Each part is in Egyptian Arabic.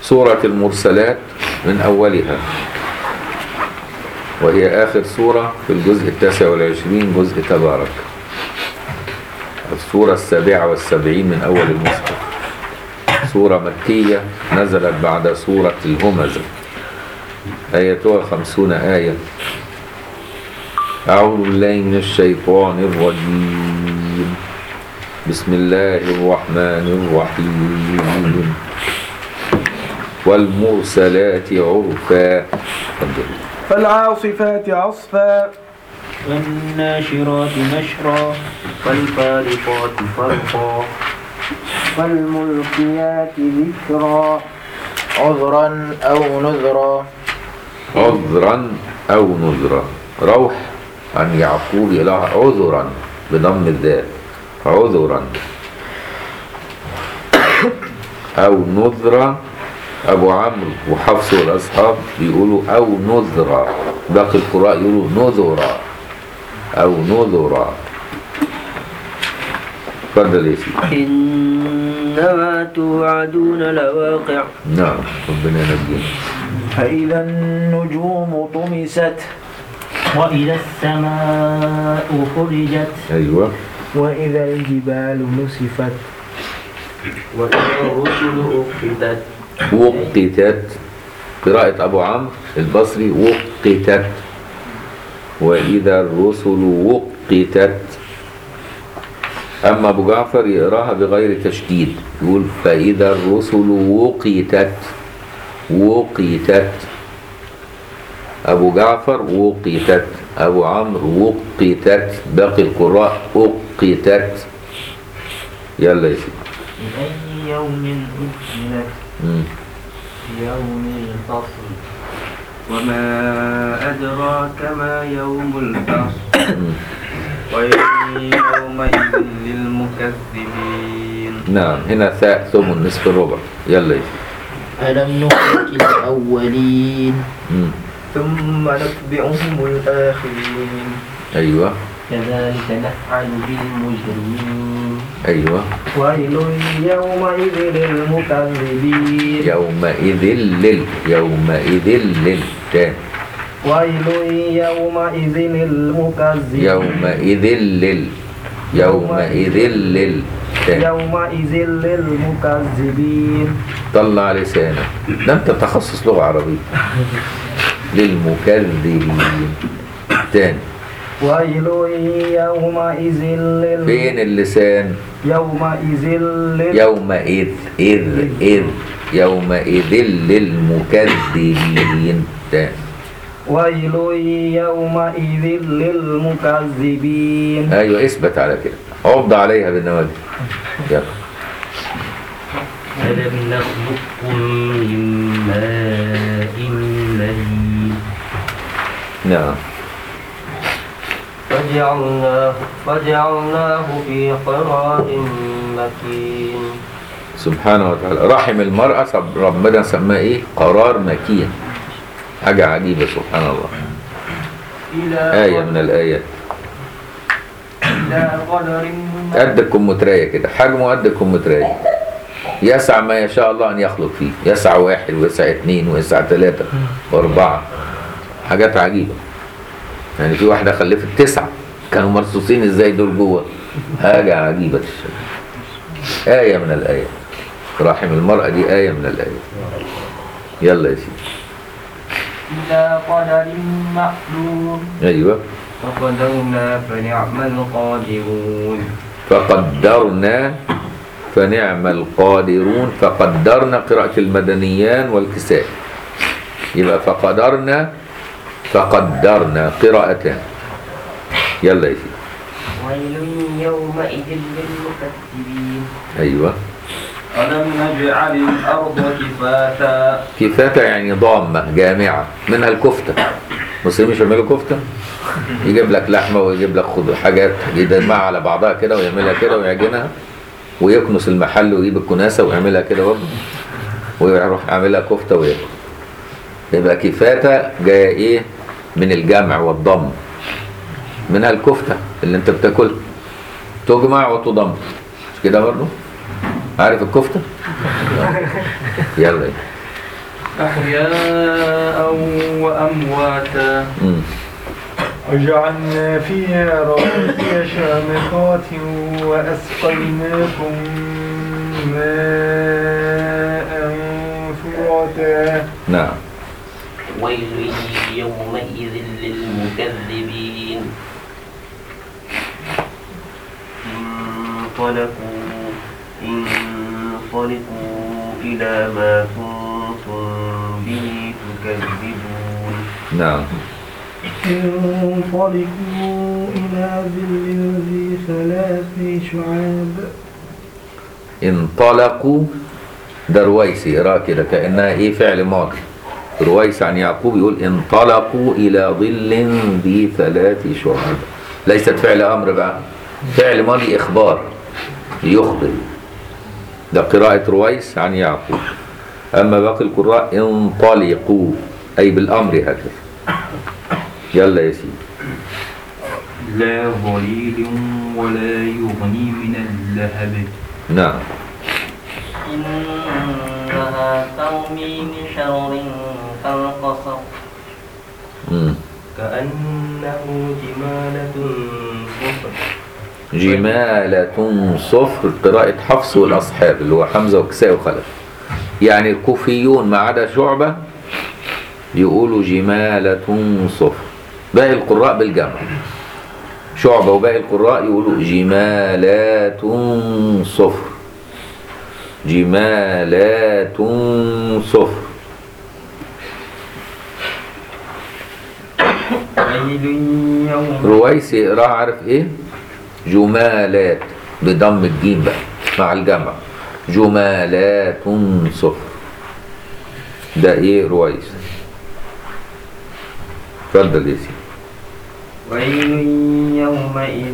سورة المرسلات من أولها وهي آخر سورة في الجزء التاسع والعشرين جزء تبارك السورة السابعة والسبعين من أول المصحف سورة مكية نزلت بعد سورة الهمزة آياتها خمسون آية أعوذ بالله من الشيطان الرجيم بسم الله الرحمن الرحيم والمرسلات عرفا تفضل. فالعاصفات عصفا والناشرات نشرا فالفارقات فرقا فالملقيات ذكرا عذرا أو نذرا عذرا أو نذرا روح عن يعقوب إلى عذرا بضم الذال عذرا أو نذرا أبو عمرو وحفص والأصحاب بيقولوا أو نذرا باقي القراء يقولوا نذرا أو نذرا اتفضل يا سيدي إنما توعدون لواقع نعم ربنا ينجينا فإذا النجوم طمست وإذا السماء فرجت أيوه وإذا الجبال نسفت وإذا الرسل أقتت وقتت قراءة أبو عمرو البصري وقتت وإذا الرسل وقتت أما أبو جعفر يقراها بغير تشديد يقول فإذا الرسل وقتت وقتت أبو جعفر وقتت أبو عمرو وقتت باقي القراء أقتت يلا يا سيدي لأي يوم أجلت مم. يوم الفصل وما أدراك ما يوم الفصل مم. ويل يومئذ للمكذبين نعم هنا ثاء ثم نصف الربع يلا يا سيدي ألم نهلك الأولين مم. ثم نتبعهم الآخرين أيوه كذلك نفعل بالمجرمين أيوه ويل يومئذ للمكذبين يومئذ لل يومئذ لل تاني ويل يومئذ للمكذبين يومئذ لل يومئذ لل تاني يومئذ للمكذبين طلع لسانك ده انت تخصص لغة عربية للمكذبين تاني ويل يومئذ لل فين اللسان يومئذ لل يومئذ إذ إذ يومئذ للمكذبين تاني ويل يومئذ للمكذبين ايوه اثبت على كده عض عليها بالنواجذ يلا ألم نخلقكم من ماء مهين نعم فجعلناه فجعلناه في قرار مكين سبحانه وتعالى رحم المرأة سب- ربنا سماه ايه قرار مكين حاجة عجيبة سبحان الله إلى آية من الآيات إلى قدر قد الكمترية كده حجمه قد الكمترية يسع ما يشاء الله أن يخلق فيه يسع واحد ويسع اثنين ويسع ثلاثة وأربعة حاجات عجيبة يعني في واحدة خلفت تسعة كانوا مرصوصين ازاي دول جوه حاجة عجيبة الشكل آية من الآيات رحم المرأة دي آية من الآيات يلا يا سيدي إلى قدر معلوم أيوه فقدرنا فنعم القادرون فقدرنا فنعم القادرون فقدرنا قراءة المدنيان والكساء يبقى فقدرنا فقدرنا قراءتان يلا يا سيدي ويل يومئذ للمكذبين ايوه ألم نجعل الأرض كفاتا كفاته يعني ضامه جامعه منها الكفته المسلمين مش يعملوا كفته يجيب لك لحمه ويجيب لك خضر حاجات يدمعها على بعضها كده ويعملها كده ويعجنها ويكنس المحل ويجيب الكناسه ويعملها كده برضه ويروح عاملها كفته وياكل يبقى كفاته جايه ايه من الجمع والضم منها الكفته اللي انت بتاكلها تجمع وتضم مش كده برضه عارف الكفته يلا أحياء وأمواتا مم. وجعلنا فيها رواسي شامخات وأسقيناكم ماء فراتا نعم ويل يومئذ للمكذبين انطلقوا انطلقوا إلى ما كنتم به تكذبون نعم انطلقوا إلى ظل ذي ثلاث شعاب انطلقوا ده رويسي اقرا كده كانها ايه فعل ماضي رويس عن يعقوب يقول انطلقوا الى ظل ذي ثلاث شعاب ليست فعل امر بقى فعل ماضي اخبار يخبر ده قراءة رويس عن يعقوب اما باقي القراء انطلقوا اي بالامر هكذا يلا يا سيدي لا ظليل ولا يغني من اللهب نعم إنها ترمي بشرر كالقصر مم. كأنه جمالة صفر جمالة صفر قراءة حفص والأصحاب اللي هو حمزة وكساء وخلف يعني الكوفيون ما عدا شعبة يقولوا جمالة صفر باقي القراء بالجمع شعبة وباقي القراء يقولوا جمالات صفر جمالات صفر ويل يوم رويس يقراها عارف ايه جمالات بضم الجيم بقى مع الجمع جمالات صفر ده ايه رويس اتفضل يا سيدي ويل يومئذ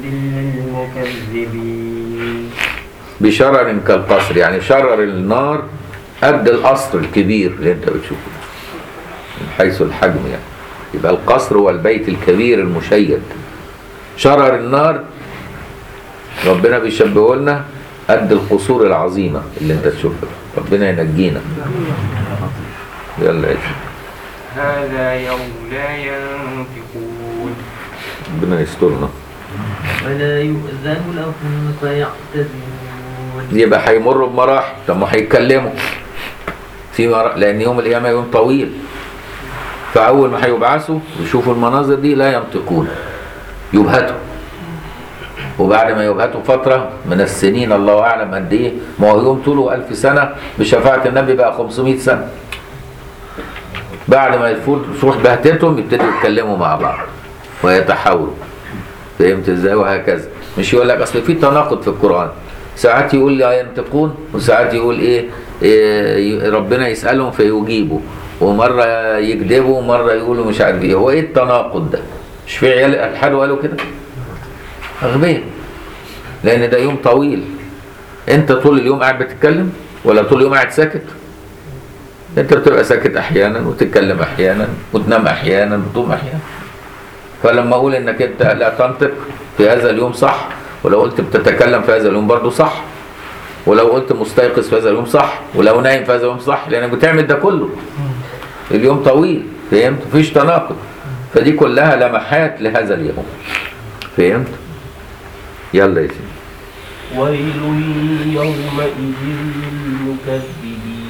للمكذبين بشرر كالقصر يعني شرر النار قد القصر الكبير اللي انت بتشوفه من حيث الحجم يعني يبقى القصر هو البيت الكبير المشيد شرر النار ربنا بيشبهه لنا قد القصور العظيمة اللي انت تشوفها ربنا ينجينا يلا يا سيدي. هذا يوم لا ينطقون ربنا يسترنا ولا يؤذن لهم فيعتذرون يبقى هيمروا بمراحل طب ما هيتكلموا في مراحل لان يوم القيامه يوم طويل فاول ما هيبعثوا ويشوفوا المناظر دي لا ينطقون يبهتوا وبعد ما يبهتوا فتره من السنين الله اعلم قد ايه ما هو يوم طوله ألف سنه بشفاعه النبي بقى 500 سنه بعد ما يفوت تروح بهتتهم يبتدوا يتكلموا مع بعض ويتحاوروا فهمت ازاي وهكذا مش يقول لك اصل في تناقض في القران ساعات يقول لا ينطقون وساعات يقول ايه, إيه ربنا يسالهم فيجيبوا ومره يكذبوا ومره يقولوا مش عارف ايه هو ايه التناقض ده مش في عيال الحاد قالوا كده اغبياء لان ده يوم طويل انت طول اليوم قاعد بتتكلم ولا طول اليوم قاعد ساكت انت بتبقى ساكت احيانا وتتكلم احيانا وتنام احيانا وتقوم احيانا فلما اقول انك انت لا تنطق في هذا اليوم صح ولو قلت بتتكلم في هذا اليوم برضه صح ولو قلت مستيقظ في هذا اليوم صح ولو نايم في هذا اليوم صح لانك بتعمل ده كله اليوم طويل فهمت مفيش تناقض فدي كلها لمحات لهذا اليوم فهمت يلا يا سيدي ويل يومئذ للمكذبين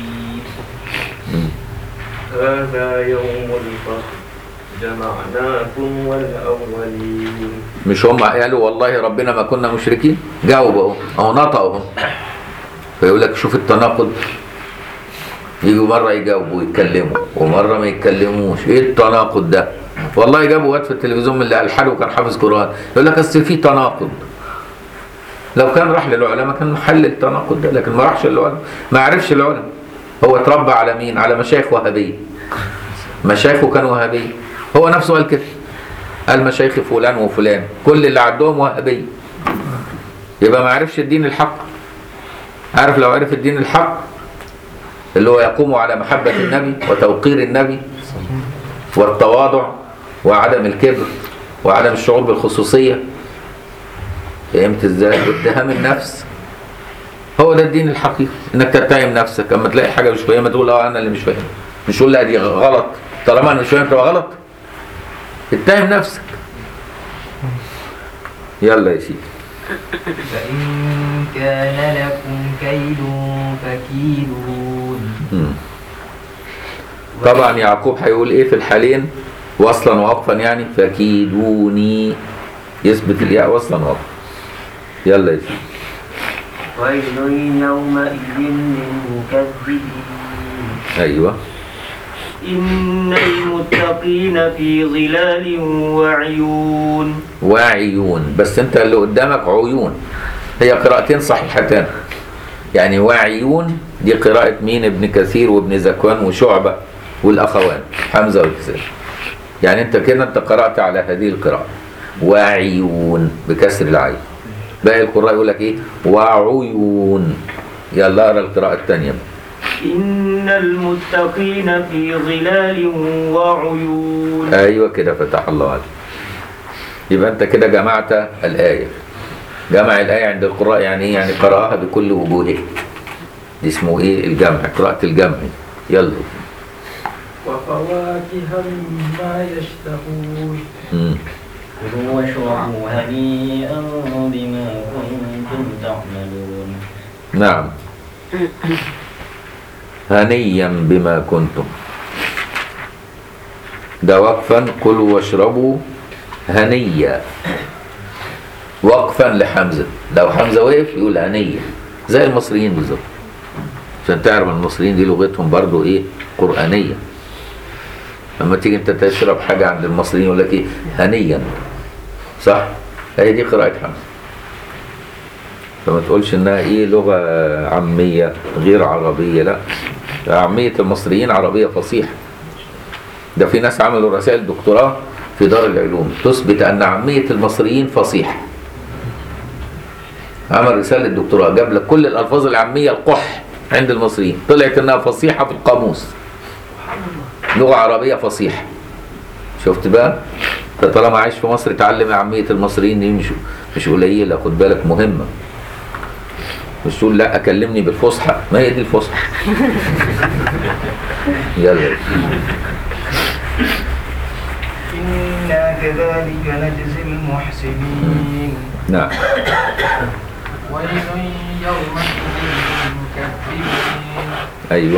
هذا يوم الفصل جمعناكم والأولين مش هم قالوا والله ربنا ما كنا مشركين جاوبوا اهو اهو نطقوا اهو فيقول لك شوف التناقض يجوا مره يجاوبوا ويتكلموا ومره ما يتكلموش ايه التناقض ده والله جابوا واد في التلفزيون من اللي الحاد وكان حافظ قران يقول لك اصل في تناقض لو كان راح للعلماء كان محل التناقض ده لكن ما راحش للعلماء ما عرفش العلماء هو اتربى على مين على مشايخ وهابيه مشايخه كانوا وهابيه هو نفسه قال كده قال مشايخ فلان وفلان كل اللي عندهم وهابيه يبقى ما عرفش الدين الحق عارف لو عرف الدين الحق اللي هو يقوم على محبة النبي وتوقير النبي والتواضع وعدم الكبر وعدم الشعور بالخصوصية فهمت ازاي؟ واتهام النفس هو ده الدين الحقيقي انك تتهم نفسك اما تلاقي حاجة مش فاهمها تقول اه انا اللي مش فاهم مش قول لا دي غلط طالما انا مش فاهم تبقى غلط اتهم نفسك يلا يا سيدي فإن كان لكم كيد فكيدون مم. طبعا يعقوب هيقول ايه في الحالين وصلا ووقفا يعني فكيدوني يثبت الياء وصلا ووقفا يلا يا سيدي ويل يومئذ للمكذبين ايوه إن المتقين في ظلال وعيون واعيون بس انت اللي قدامك عيون هي قراءتين صحيحتان يعني واعيون دي قراءة مين ابن كثير وابن زكوان وشعبة والأخوان حمزة والكسر يعني انت كده انت قرأت على هذه القراءة واعيون بكسر العين باقي القراء يقول لك ايه وعيون يلا اقرا القراءة الثانية إن المتقين في ظلال وعيون ايوه كده فتح الله عليك يبقى انت كده جمعت الايه جمع الايه عند القراء يعني ايه يعني قراها بكل وجوهها دي اسمه ايه الجمع قراءه الجمع يلا وفواكه مما يشتهون مم. كلوا واشربوا هنيئا بما كنتم تعملون نعم هنيا بما كنتم ده وقفا كلوا واشربوا هنيا وقفا لحمزه لو حمزه وقف يقول هنيا زي المصريين بالظبط عشان تعرف المصريين دي لغتهم برضو ايه قرآنية لما تيجي انت تشرب حاجة عند المصريين يقول لك ايه هنيا صح هي دي قراءة حمزة فما تقولش انها ايه لغة عامية غير عربية لا عامية المصريين عربية فصيحة ده في ناس عملوا رسائل دكتوراه في دار العلوم تثبت ان عامية المصريين فصيحة عمل رسالة دكتوراه جاب لك كل الألفاظ العامية القح عند المصريين طلعت إنها فصيحة في القاموس لغة عربية فصيحة شفت بقى انت طالما عايش في مصر اتعلم عامية المصريين دي مش مش قليلة خد بالك مهمة مش تقول لا كلمني بالفصحى ما هي دي الفصحى يلا إنا كذلك نجزي المحسنين نعم ويل يومئذ للمكذبين ايوه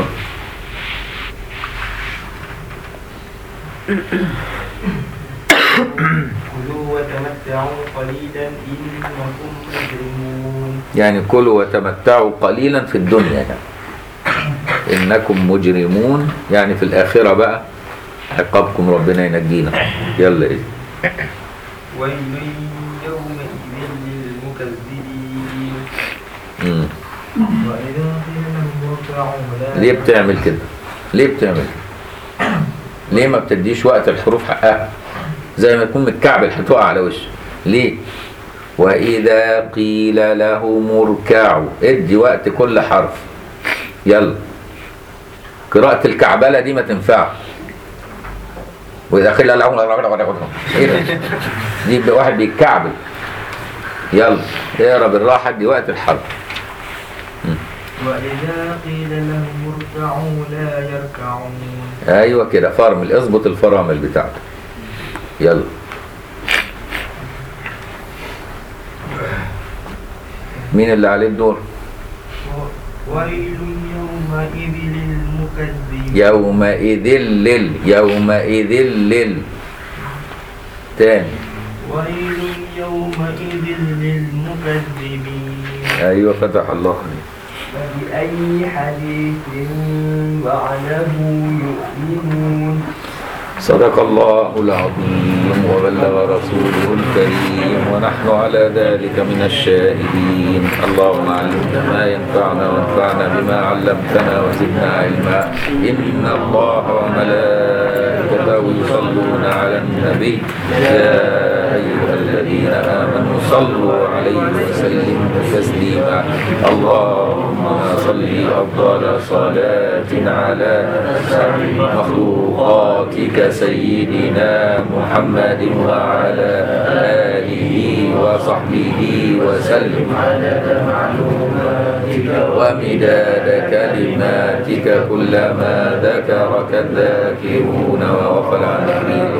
كلوا وتمتعوا قليلا إنكم مجرمون يعني كلوا وتمتعوا قليلا في الدنيا يعني. انكم مجرمون يعني في الاخره بقى عقابكم ربنا ينجينا يلا ايه ويل يومئذ للمكذبين مم. وإذا قيل لهم اركعوا لا ليه بتعمل كده ليه بتعمل كده ليه ما بتديش وقت الحروف حقها زي ما تكون متكعبل هتقع على وشك ليه واذا قيل لهم اركعوا ادي وقت كل حرف يلا قراءة الكعبلة دي ما تنفع وإذا قيل لهم إيه ده؟ دي واحد بيتكعبل يلا اقرا بالراحة دي وقت الحرف وإذا قيل لهم اركعوا لا يركعون ايوه كده فرمل اظبط الفرامل بتاعتك يلا مين اللي عليه الدور ويل يومئذ للمكذبين يومئذ لل يومئذ لل تاني ويل يومئذ للمكذبين ايوه فتح الله عليك فبأي حديث بعده يؤمنون صدق الله العظيم وبلغ رسوله الكريم ونحن على ذلك من الشاهدين اللهم علمنا ما ينفعنا وانفعنا بما علمتنا وزدنا علما إن الله وملائكته يصلون على النبي يا أيها الذين آمنوا صلوا عليه وسلموا تسليما اللهم صل أفضل صلاة على مخلوقاتك سيدنا محمد وعلى آله وصحبه وسلم على معلومات ومداد كلماتك كلما ذكرك الذاكرون وغفل عن ذكرك